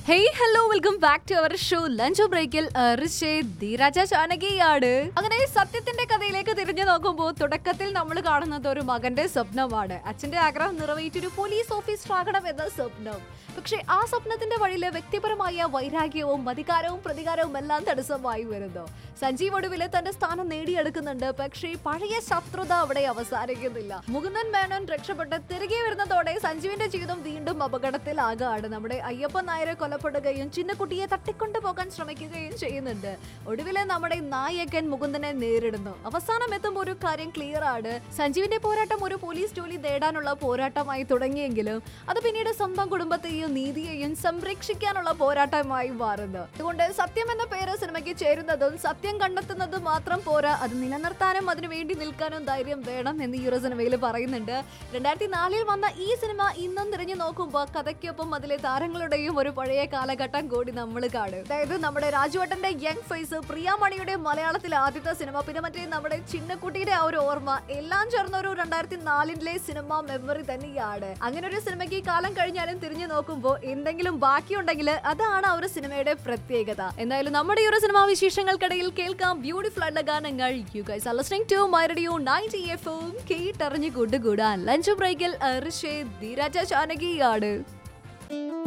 hey hello welcome back to our show lunch ബ്രേക്കിൽ ധീരാജ ചാനകിയാണ് അങ്ങനെ സത്യത്തിന്റെ കഥയിലേക്ക് തിരിഞ്ഞു നോക്കുമ്പോൾ തുടക്കത്തിൽ നമ്മൾ കാണുന്നത് ഒരു മകന്റെ സ്വപ്നമാണ് അച്ഛന്റെ ആഗ്രഹം നിറവേറ്റൊരു പോലീസ് ഓഫീസർ ആകണം എന്ന സ്വപ്നം പക്ഷേ ആ സ്വപ്നത്തിന്റെ വഴിയിൽ വ്യക്തിപരമായ വൈരാഗ്യവും അധികാരവും പ്രതികാരവും എല്ലാം തടസ്സമായി വരുന്നു സഞ്ജീവ് ഒടുവിൽ തന്റെ സ്ഥാനം നേടിയെടുക്കുന്നുണ്ട് പക്ഷേ പഴയ ശത്രുത അവിടെ അവസാനിക്കുന്നില്ല മുകുന്ദൻ മേനോൻ രക്ഷപ്പെട്ട് തിരികെ വരുന്നതോടെ സഞ്ജീവിന്റെ ജീവിതം വീണ്ടും അപകടത്തിലാകാണ് നമ്മുടെ അയ്യപ്പൻ നായരെ കൊലപ്പെടുകയും ചിന്നക്കുട്ടിയെ തട്ടിക്കൊണ്ടുപോകാൻ ശ്രമിക്കുകയും ചെയ്യുന്നുണ്ട് ഒടുവിൽ നമ്മുടെ നായകൻ മുകുന്ദനെ നേരിടുന്നു അവസാനം എത്തുമ്പോൾ ഒരു കാര്യം ക്ലിയർ ആണ് സഞ്ജീവിന്റെ പോരാട്ടം ഒരു പോലീസ് ജോലി നേടാനുള്ള പോരാട്ടമായി തുടങ്ങിയെങ്കിലും അത് പിന്നീട് സ്വന്തം കുടുംബത്തെയും നീതിയെയും സംരക്ഷിക്കാനുള്ള പോരാട്ടമായി മാറുന്നു അതുകൊണ്ട് സത്യം എന്ന പേര് സിനിമയ്ക്ക് ചേരുന്നതും സത്യം കണ്ടെത്തുന്നതും മാത്രം പോരാ അത് നിലനിർത്താനും അതിനു വേണ്ടി നിൽക്കാനും ധൈര്യം വേണം എന്ന് ഈ ഒരു സിനിമയിൽ പറയുന്നുണ്ട് രണ്ടായിരത്തി നാലിൽ വന്ന ഈ സിനിമ ഇന്നും തിരിഞ്ഞു നോക്കുമ്പോൾ കഥയ്ക്കൊപ്പം അതിലെ താരങ്ങളുടെയും ഒരു പഴയ കാലഘട്ടം കൂടി നമ്മൾ കാണും അതായത് നമ്മുടെ രാജുവേട്ടന്റെ യങ് ഫേസ് പ്രിയാമണിയുടെ മലയാളത്തിലെ ആദ്യത്തെ സിനിമ പിന്നെ മറ്റേ നമ്മുടെ ചിന്നക്കുട്ടിയുടെ ആ ഒരു ഓർമ്മ എല്ലാം ചേർന്ന ഒരു രണ്ടായിരത്തി നാലിലെ സിനിമ മെമ്മറി തന്നെയാണ് അങ്ങനെ ഒരു സിനിമയ്ക്ക് ഈ കാലം കഴിഞ്ഞാലും തിരിഞ്ഞു നോക്കുമ്പോൾ എന്തെങ്കിലും ബാക്കിയുണ്ടെങ്കിൽ അതാണ് ആ ഒരു സിനിമയുടെ പ്രത്യേകത എന്തായാലും നമ്മുടെ ഈ ഒരു സിനിമാ വിശേഷങ്ങൾക്കിടയിൽ കേൾക്കാം ബ്യൂട്ടിഫുൾ ആയിട്ടുള്ള ഗാനങ്ങൾ you guys are listening to my radio 90 എഫും കേട്ടറിഞ്ഞു കൂട്ടുകൂടാൻ ലഞ്ച് ബ്രേക്കിൽ ഋഷേ ധീരാജ ചാനകിയാണ്